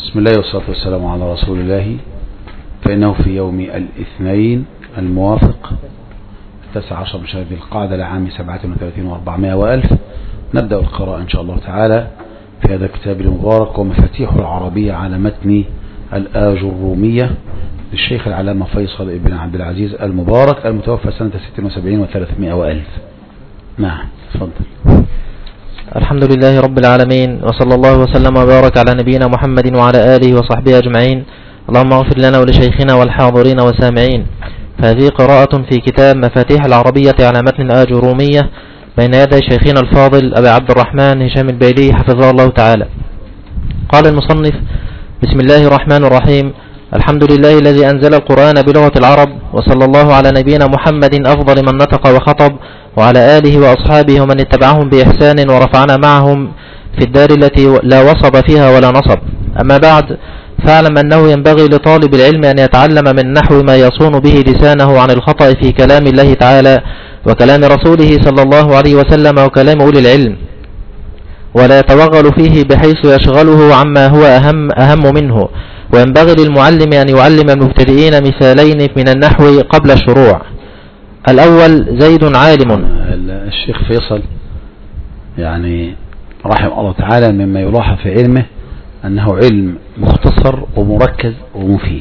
بسم الله والصلاة والسلام على رسول الله فإنه في يوم الاثنين الموافق التاسع عشر من شهر ذي القعدة لعام سبعة وثلاثين وأربعمائة وألف نبدأ القراءة إن شاء الله تعالى في هذا الكتاب المبارك ومفاتيح العربية على متن الآج الرومية للشيخ العلامة فيصل بن عبد العزيز المبارك المتوفى سنة 76 و300 وألف نعم تفضل الحمد لله رب العالمين وصلى الله وسلم وبارك على نبينا محمد وعلى آله وصحبه أجمعين اللهم اغفر لنا ولشيخنا والحاضرين والسامعين فهذه قراءة في كتاب مفاتيح العربية على متن الآج الرومية بين يدي شيخنا الفاضل أبي عبد الرحمن هشام البيلي حفظه الله تعالى قال المصنف بسم الله الرحمن الرحيم الحمد لله الذي أنزل القرآن بلغة العرب وصلى الله على نبينا محمد أفضل من نطق وخطب وعلى آله وأصحابه ومن اتبعهم بإحسان ورفعنا معهم في الدار التي لا وصب فيها ولا نصب أما بعد فاعلم أنه ينبغي لطالب العلم أن يتعلم من نحو ما يصون به لسانه عن الخطأ في كلام الله تعالى وكلام رسوله صلى الله عليه وسلم وكلام أولي العلم ولا يتوغل فيه بحيث يشغله عما هو أهم, أهم منه وينبغي للمعلم أن يعلم المبتدئين مثالين من النحو قبل الشروع الأول زيد عالم الشيخ فيصل يعني رحمه الله تعالى مما يلاحظ في علمه أنه علم مختصر ومركز ومفيد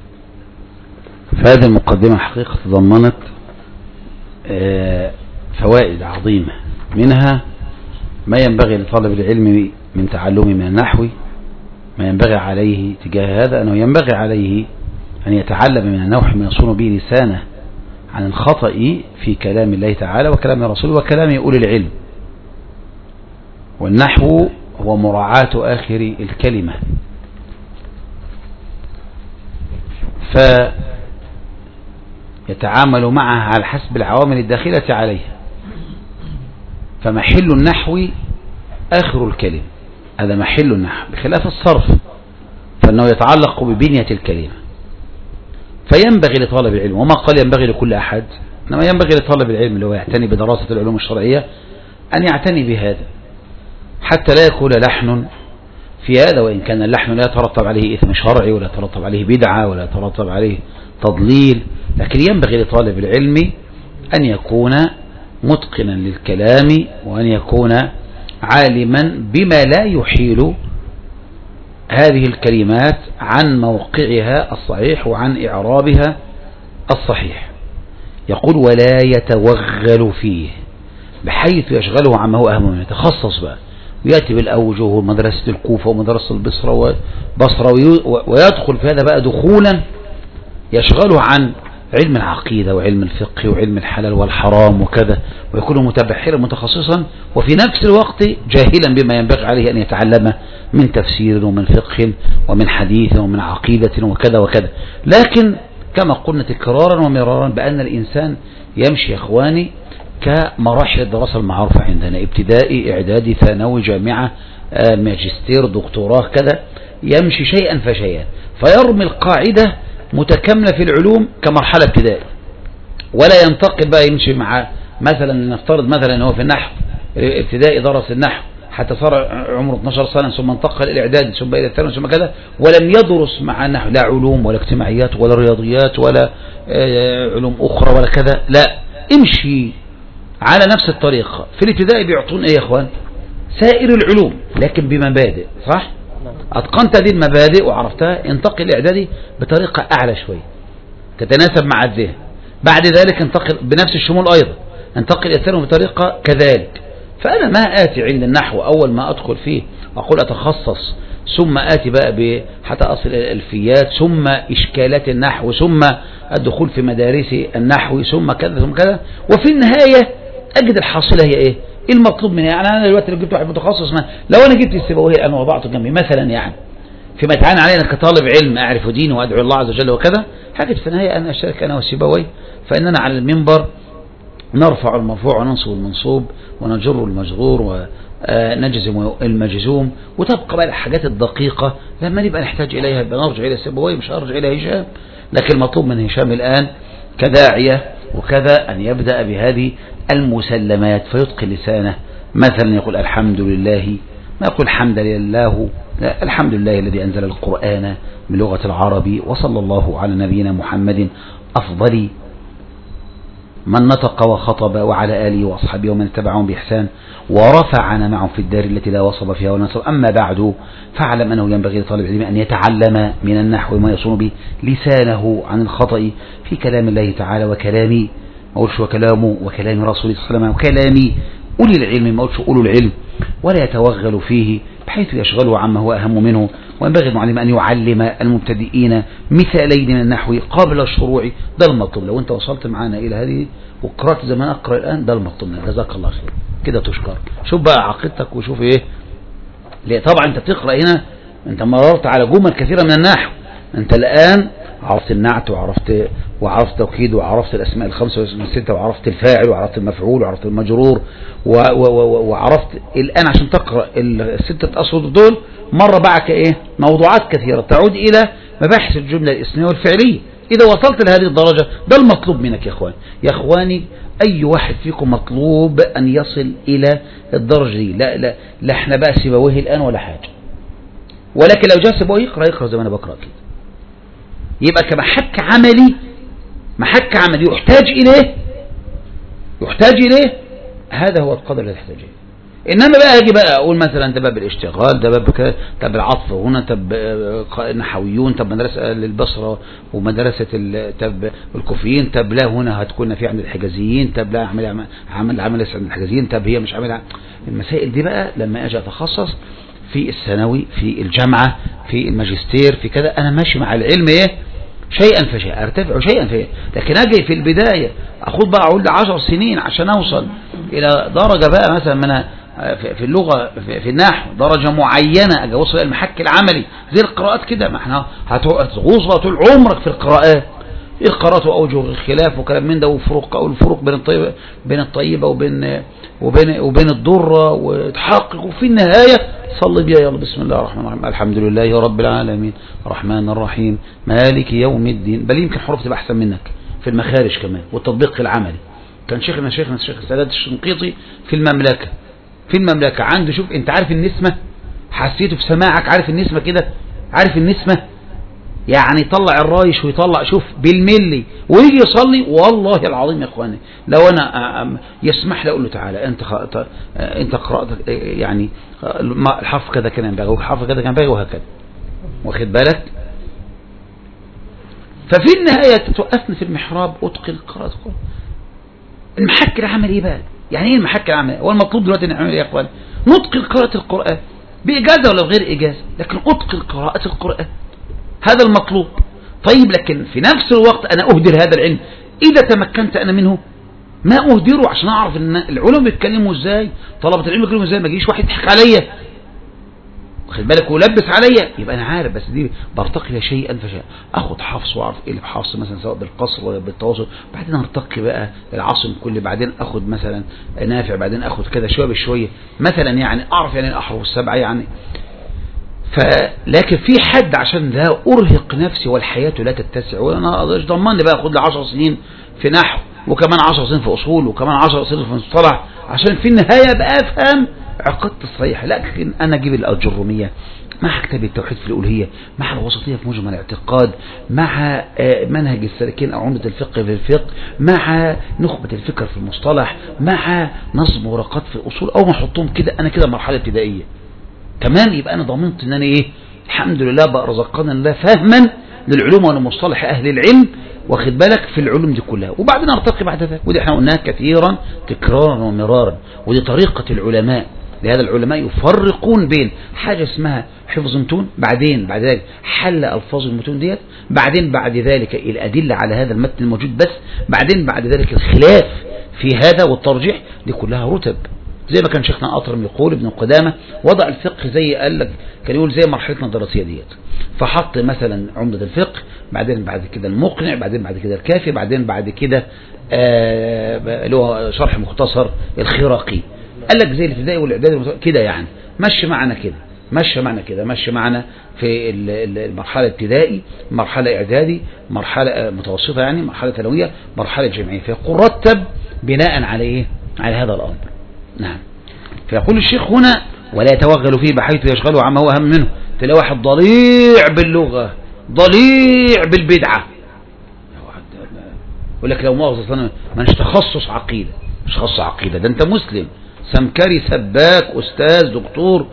فهذه المقدمة حقيقة تضمنت فوائد عظيمة منها ما ينبغي لطالب العلم من تعلمه من النحو ما ينبغي عليه تجاه هذا أنه ينبغي عليه أن يتعلم من النوح ما يصون به لسانه عن الخطأ في كلام الله تعالى وكلام رسوله وكلام أولي العلم والنحو هو مراعاة آخر الكلمة فيتعامل معها على حسب العوامل الداخلة عليها فمحل النحو آخر الكلمة هذا محل النحو بخلاف الصرف فإنه يتعلق ببنية الكلمة فينبغي لطالب العلم وما قال ينبغي لكل أحد إنما ينبغي لطالب العلم اللي هو يعتني بدراسة العلوم الشرعية أن يعتني بهذا حتى لا يكون لحن في هذا وإن كان اللحن لا يترتب عليه إثم شرعي ولا يترتب عليه بدعة ولا يترتب عليه تضليل لكن ينبغي لطالب العلم أن يكون متقنا للكلام وأن يكون عالما بما لا يحيل هذه الكلمات عن موقعها الصحيح وعن إعرابها الصحيح يقول ولا يتوغل فيه بحيث يشغله عما هو أهم منه يتخصص بقى ويأتي بالأوجه ومدرسة الكوفة ومدرسة البصرة وبصرة ويدخل في هذا بقى دخولا يشغله عن علم العقيدة وعلم الفقه وعلم الحلال والحرام وكذا ويكون متبحرا متخصصا وفي نفس الوقت جاهلا بما ينبغي عليه أن يتعلم من تفسير ومن فقه ومن حديث ومن عقيدة وكذا وكذا لكن كما قلنا تكرارا ومرارا بأن الإنسان يمشي يا إخواني كمراحل الدراسة المعروفة عندنا ابتدائي إعدادي ثانوي جامعة ماجستير دكتوراه كذا يمشي شيئا فشيئا فيرمي القاعدة متكاملة في العلوم كمرحلة ابتدائي ولا ينتقل بقى يمشي مع مثلا نفترض مثلا ان هو في النحو ابتدائي درس النحو حتى صار عمره 12 سنة ثم انتقل الى اعدادي ثم الى الثانوي ثم كذا ولم يدرس مع النحو لا علوم ولا اجتماعيات ولا رياضيات ولا علوم اخرى ولا كذا لا امشي على نفس الطريقة في الابتدائي بيعطون ايه يا اخوان سائر العلوم لكن بمبادئ صح اتقنت هذه المبادئ وعرفتها انتقل الاعدادي بطريقة اعلى شوية تتناسب مع الذهن بعد ذلك انتقل بنفس الشمول ايضا انتقل الى الثانوي بطريقة كذلك فانا ما اتي علم النحو اول ما ادخل فيه واقول اتخصص ثم آتي بقى حتى أصل إلى الألفيات ثم إشكالات النحو ثم الدخول في مدارس النحو ثم كذا ثم كذا وفي النهاية أجد الحاصلة هي إيه المطلوب مني يعني أنا دلوقتي لو جبت واحد متخصص ما لو أنا جبت السيبويه أنا وضعته جنبي مثلا يعني فيما يتعين علينا كطالب علم أعرف ديني وأدعو الله عز وجل وكذا حاجة في النهاية أنا أشترك أنا والسيبويه فإننا على المنبر نرفع المرفوع وننصب المنصوب ونجر المجرور ونجزم المجزوم وتبقى بقى الحاجات الدقيقة لما نبقى نحتاج إليها نرجع إلى السيبويه مش هرجع إلى هشام لكن المطلوب من هشام الآن كداعية وكذا أن يبدأ بهذه المسلمات فيتقي لسانه مثلا يقول الحمد لله ما يقول الحمد لله لا الحمد لله الذي أنزل القرآن بلغة العرب وصلى الله على نبينا محمد أفضل من نطق وخطب وعلى آله وأصحابه ومن تبعهم بإحسان ورفعنا معهم في الدار التي لا وصب فيها ولا نصب أما بعد فاعلم أنه ينبغي لطالب العلم أن يتعلم من النحو ما يصون به لسانه عن الخطأ في كلام الله تعالى وكلام ما أقولش وكلامه وكلام رسوله صلى الله عليه وسلم وكلام أولي العلم ما أقولش أولو العلم ولا يتوغل فيه بحيث يشغله عما هو أهم منه وينبغي المعلم أن يعلم المبتدئين مثالين من النحو قبل الشروع ده المطلوب لو أنت وصلت معنا إلى هذه وقرأت زي ما أقرأ الآن ده المطلوب جزاك الله خير كده تشكر شوف بقى عقيدتك وشوف إيه ليه طبعا أنت بتقرأ هنا أنت مررت على جمل كثيرة من النحو أنت الآن عرفت النعت وعرفت وعرفت توكيد وعرفت الاسماء الخمسه والسته وعرفت الفاعل وعرفت المفعول وعرفت المجرور و و و وعرفت الان عشان تقرا السته اشهر دول مر معك ايه موضوعات كثيره تعود الى مباحث الجمله الاسميه والفعليه اذا وصلت لهذه الدرجه ده المطلوب منك يا اخواني يا اخواني اي واحد فيكم مطلوب ان يصل الى الدرجه دي لا لا لا احنا بقى سيبويه الان ولا حاجه ولكن لو جاء سيبويه يقرا يقرا زي ما انا بقرا كده يبقى كمحك عملي محك عملي يحتاج إليه يحتاج إليه هذا هو القدر الذي يحتاج إليه إنما بقى أجي بقى أقول مثلا ده باب الاشتغال ده باب كده طب العطف هنا طب نحويون طب مدرسة للبصرة ومدرسة طب الكوفيين طب لا هنا هتكون في عند الحجازيين طب لا عمل عمل عمل عند الحجازيين طب هي مش عامل المسائل دي بقى لما أجي أتخصص في الثانوي في الجامعة في الماجستير في كذا أنا ماشي مع العلم إيه شيئا فشيئا ارتفع شيئا فشيئا لكن اجي في البداية اخد بقى اقول عشر سنين عشان اوصل الى درجة بقى مثلا من في اللغة في النحو درجة معينة اجي اوصل المحك العملي زي القراءات كده ما احنا هتغوص بقى طول عمرك في القراءات ايه القراءات واوجه الخلاف وكلام من ده وفروق او الفروق بين الطيبة بين الطيبة وبين وبين وبين الضرة وتحقق وفي النهاية صلي بيا يلا بسم الله الرحمن الرحيم الحمد لله رب العالمين الرحمن الرحيم مالك يوم الدين بل يمكن حروف تبقى احسن منك في المخارج كمان والتطبيق العملي كان شيخنا شيخنا الشيخ السادات الشنقيطي في المملكة في المملكة عنده شوف انت عارف النسمة حسيته في سماعك عارف النسمة كده عارف النسمة يعني يطلع الرايش ويطلع شوف بالملي ويجي يصلي والله العظيم يا اخواني لو انا يسمح لي اقول له تعالى انت انت قرات يعني الحرف كذا كان ينبغي والحرف كذا كان ينبغي وهكذا واخد بالك ففي النهاية توقفنا في المحراب اتقن قراءة القرآن المحك العملي ايه بقى يعني ايه المحك العملي هو المطلوب دلوقتي نعمل ايه يا اخوان نتقن قراءة القرآن بإجازة ولا بغير إجازة لكن أتقن قراءة القرآن هذا المطلوب طيب لكن في نفس الوقت أنا أهدر هذا العلم إذا تمكنت أنا منه ما أهدره عشان أعرف أن العلماء بيتكلموا إزاي طلبة العلم بيتكلموا إزاي ما يجيش واحد يضحك عليا واخد بالك ولبس عليا يبقى أنا عارف بس دي برتقي شيئا فشيئا أخد حفص وأعرف إيه اللي بحفص مثلا سواء بالقصر ولا بالتواصل بعدين أرتقي بقى العاصم كل بعدين أخد مثلا نافع بعدين أخد كذا شوية بشوية مثلا يعني أعرف يعني الأحرف السبعة يعني فلكن في حد عشان لا أرهق نفسي والحياة لا تتسع وأنا ايش ضمني بقى أخد لي 10 سنين في نحو وكمان 10 سنين في أصول وكمان 10 سنين في مصطلح عشان في النهاية بقى أفهم عقدت الصحيح لكن أنا أجيب الأجرمية مع كتاب التوحيد في الألوهية مع الوسطية في مجمل الاعتقاد مع منهج السالكين أو عمدة الفقه في الفقه مع نخبة الفكر في المصطلح مع نظم ورقات في الأصول أو ما أحطهم كده أنا كده مرحلة ابتدائية تمام يبقى أنا ضمنت أن أنا إيه الحمد لله بقى رزقنا الله فهما للعلوم ولمصطلح أهل العلم واخد بالك في العلوم دي كلها وبعدين ارتقي بعد ذلك ودي احنا قلناها كثيرا تكرارا ومرارا ودي طريقة العلماء لهذا العلماء يفرقون بين حاجة اسمها حفظ متون بعدين بعد ذلك حل ألفاظ المتون ديت بعدين بعد ذلك الأدلة على هذا المتن الموجود بس بعدين بعد ذلك الخلاف في هذا والترجيح دي كلها رتب زي ما كان شيخنا أطرم يقول ابن قدامة وضع الفقه زي قال لك كان يقول زي مرحلتنا الدراسية ديت فحط مثلا عمدة الفقه بعدين بعد كده المقنع بعدين بعد كده الكافي بعدين بعد كده اللي هو شرح مختصر الخراقي قال لك زي الابتدائي والاعدادي كده يعني مشي معنا كده مشي معنا كده مشي معنا في المرحلة الابتدائي مرحلة اعدادي مرحلة متوسطة يعني مرحلة ثانوية مرحلة جامعية فيقول رتب بناء على ايه على هذا الامر نعم فيقول الشيخ هنا ولا يتوغل فيه بحيث يشغله عما هو أهم منه تلاقي واحد ضليع باللغة ضليع بالبدعة يقول لك لو مؤاخذة أنا مش تخصص عقيدة مش تخصص عقيدة ده أنت مسلم سمكري سباك أستاذ دكتور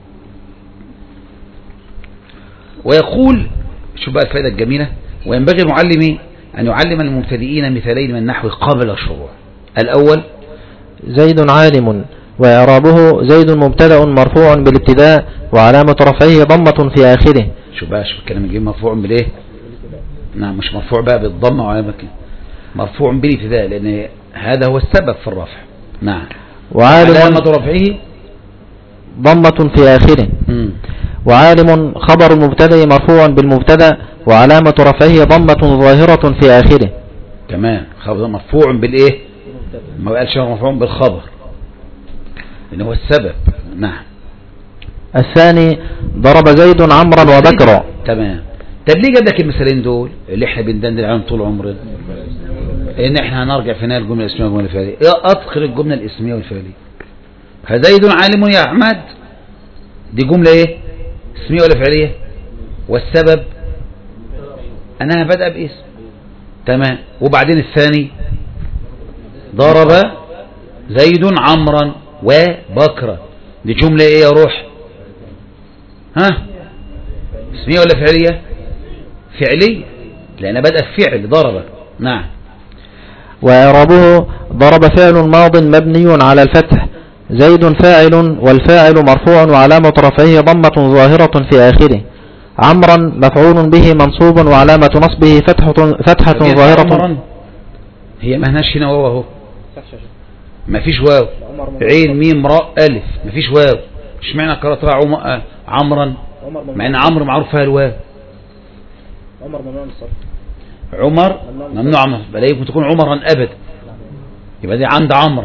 ويقول شو بقى الفائدة الجميلة وينبغي المعلم أن يعلم المبتدئين مثالين من النحو قبل الشروع الأول زيد عالم وإعرابه زيد مبتدأ مرفوع بالابتداء وعلامة رفعه ضمة في آخره شو بقى شوف الكلام الجميل مرفوع بالايه نعم مش مرفوع بقى بالضمة وعلامة مرفوع بالابتداء لأن هذا هو السبب في الرفع نعم وعالم علامة رفعه ضمة في آخره مم. وعالم خبر المبتدأ مرفوع بالمبتدأ وعلامة رفعه ضمة ظاهرة في آخره تمام خبر مرفوع بالايه ما قالش هو مرفوع بالخبر لأن هو السبب نعم الثاني ضرب زيد عمرا وبكرا تمام طب ليه جاب لك المثالين دول اللي احنا بندندن عليهم طول عمرنا ان احنا هنرجع في نهايه الجمله الاسميه والجمله الفعليه ايه ادخل الجمله الاسميه والفعليه فزيد عالم يا احمد دي جمله ايه اسميه ولا فعليه والسبب انها بدأ باسم تمام وبعدين الثاني ضرب زيد عمرا وبكرا دي جمله ايه يا روح ها اسمية ولا فعلية فعلية لأن بدأ فعل ضرب نعم وإعرابه ضرب فعل ماض مبني على الفتح زيد فاعل والفاعل مرفوع وعلامة رفعه ضمة ظاهرة في آخره عمرا مفعول به منصوب وعلامة نصبه فتحة, فتحة طب يا ظاهرة عمرا، هي ما هناش هنا واو اهو ما فيش واو عين ميم راء ألف ما فيش واو اشمعنى قرأت لها عم... آه، عمرا مع ان عمرو معروف فيها الواو عمر ممنوع من الصرف عمر ممنوع من بل يمكن تكون عمرا أبدا يبقى دي عند عمرو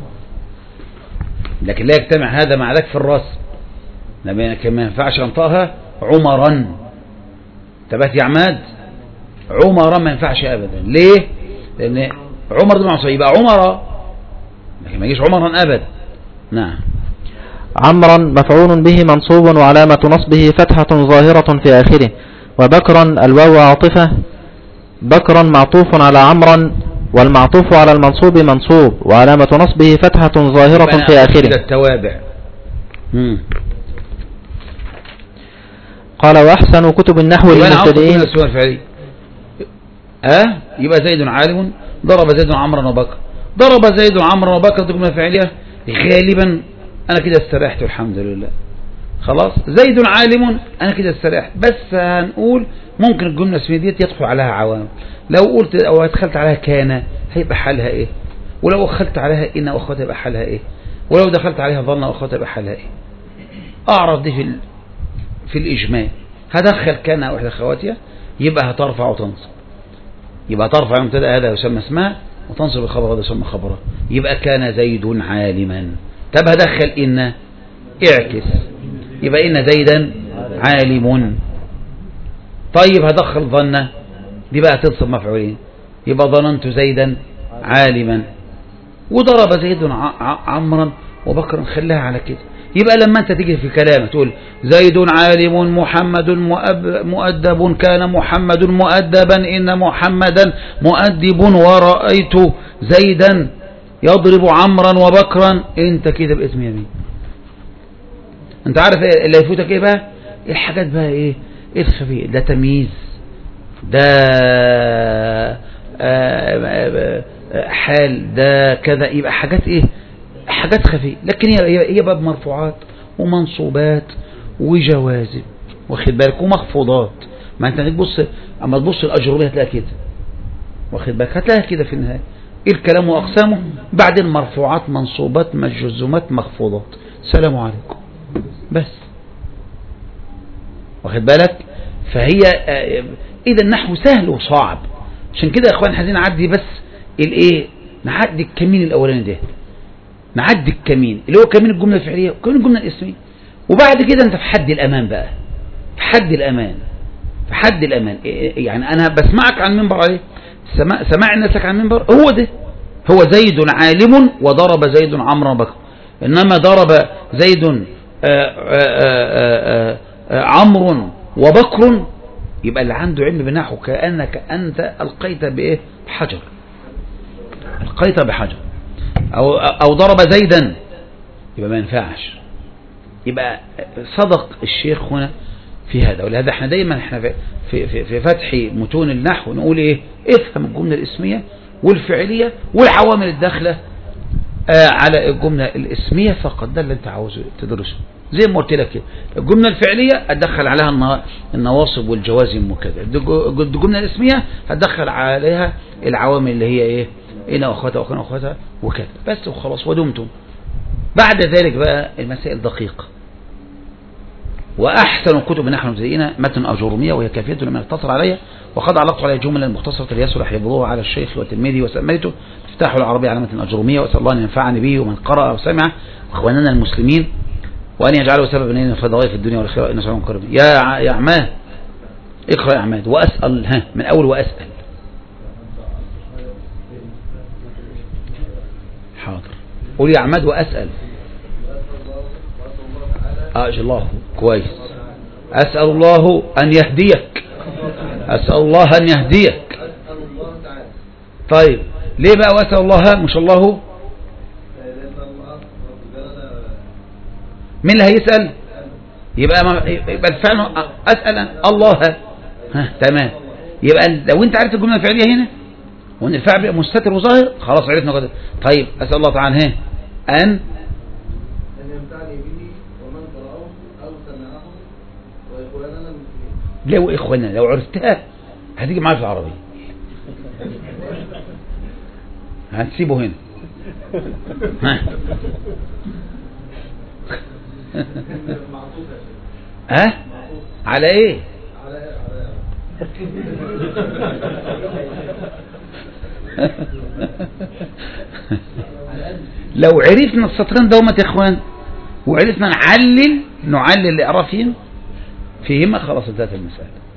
لكن لا يجتمع هذا مع ذاك في الراس لما ما ينفعش انطقها عمرا تبات يا عماد عمرا ما ينفعش ابدا ليه لان عمر ده معصي يبقى عمر لكن ما يجيش عمرا ابدا نعم عمرا مفعول به منصوب وعلامة نصبه فتحة ظاهرة في آخره وبكرا الواو عاطفة بكرا معطوف على عمرا والمعطوف على المنصوب منصوب وعلامة نصبه فتحة ظاهرة يبقى في أنا أخذ آخره التوابع مم. قال وأحسن كتب النحو يبقى أنا عاوز للمبتدئين أقول السؤال الفعلي اه يبقى زيد عالم ضرب زيد عمرا وبكر ضرب زيد عمرا وبكر دي جمله فعليه غالبا انا كده استريحت والحمد لله خلاص زيد عالم انا كده استريحت بس هنقول ممكن الجمله الاسميه ديت يدخل عليها عوامل لو قلت او ادخلت عليها كان هيبقى حالها ايه ولو دخلت عليها ان واخواتها يبقى حالها ايه ولو دخلت عليها ظن واخواتها يبقى حالها ايه اعرف دي في ال... في الاجمال هدخل كان او احدى اخواتها يبقى هترفع وتنصب يبقى ترفع المبتدا هذا يسمى اسمها وتنصب الخبر هذا يسمى خبره يبقى كان زيد عالما طب هدخل ان اعكس يبقى ان زيدا عالم طيب هدخل ظن دي بقى تنصب مفعولين يبقى ظننت زيدا عالما وضرب زيد ع- ع- عمرا وبكرا خلاها على كده يبقى لما انت تيجي في كلام تقول زيد عالم محمد مؤب- مؤدب كان محمد مؤدبا إن محمدا مؤدب ورأيت زيدا يضرب عمرا وبكرا انت كده باسم يمين انت عارف ايه اللي يفوتك ايه بقى الحاجات بقى ايه ايه الخفي ده تمييز ده آه، آه، آه، حال ده كذا يبقى حاجات ايه حاجات خفية لكن هي هي- هي باب مرفوعات ومنصوبات وجوازم واخد بالك ومخفوضات ما انت تبص اما تبص الاجربيه هتلاقي كده واخد بالك هتلاقيها كده في النهايه ايه الكلام واقسامه بعدين مرفوعات منصوبات مجزومات مخفوضات سلام عليكم بس واخد بالك فهي آه، اذا النحو سهل وصعب عشان كده يا اخوان عايزين نعدي بس الايه نعدي الكمين الاولاني ده نعدي الكمين اللي هو كمين الجمله الفعليه وكمين الجمله الاسميه وبعد كده انت في حد الامان بقى في حد الامان في حد الامان إيه- يعني انا بسمعك عن منبر عليه سماع سماع الناس لك عن منبر هو ده هو زيد عالم وضرب زيد عمرو بكر انما ضرب زيد آه، آه، آه، آه، عمرو وبكر يبقى اللي عنده علم بالنحو كأنك أنت ألقيت بإيه بحجر ألقيت بحجر أو, أو ضرب زيدا يبقى ما ينفعش يبقى صدق الشيخ هنا في هذا ولهذا احنا دايما احنا في, في, في, في فتح متون النحو نقول ايه افهم الجملة الاسمية والفعلية والعوامل الداخلة آه على الجملة الاسمية فقط ده اللي انت عاوز تدرسه زي ما قلت لك كده الجملة الفعلية هتدخل عليها النا- النواصب والجوازم وكذا الج- الجملة الاسمية هتدخل عليها العوامل اللي هي ايه إن أخواتها وكان أخواتها وكذا بس وخلاص ودمتم بعد ذلك بقى المسائل دقيقة وأحسن كتب نحن مبتدئين متن أجرومية وهي كافية لمن اقتصر عليها وقد علقت عليها جملا مختصرة ليسر حفظها على الشيخ والتلميذ وسميته افتتاح العربية على متن أجرومية وأسأل الله أن ينفعني به ومن قرأ وسمع وإخواننا المسلمين وأن يجعله سببا لنا في الضغائف في الدنيا والآخرة إنه سبحانه كريم يا ع- يا عماد اقرأ يا عماد وأسأل ها من أول وأسأل حاضر قول يا عماد وأسأل أجل الله كويس أسأل الله أن يهديك أسأل الله أن يهديك طيب ليه بقى وأسأل الله مش الله مين اللي هيسأل يبقى ما يبقى الفعل أسأل الله ها تمام يبقى لو انت عرفت الجملة الفعلية هنا وان الفعل بيبقى مستتر وظاهر خلاص عرفنا كده طيب أسأل الله تعالى ها أن أن ينفعني به ومن قرأه أو سمعه وإخواننا المسلمين لو إخوانا لو عرفتها هتيجي معايا في العربية هتسيبه هنا ها ها على ايه لو عرفنا السطرين دومت يا اخوان وعرفنا نعلل نعلل الاعرافين فيهما خلاص انتهت المسألة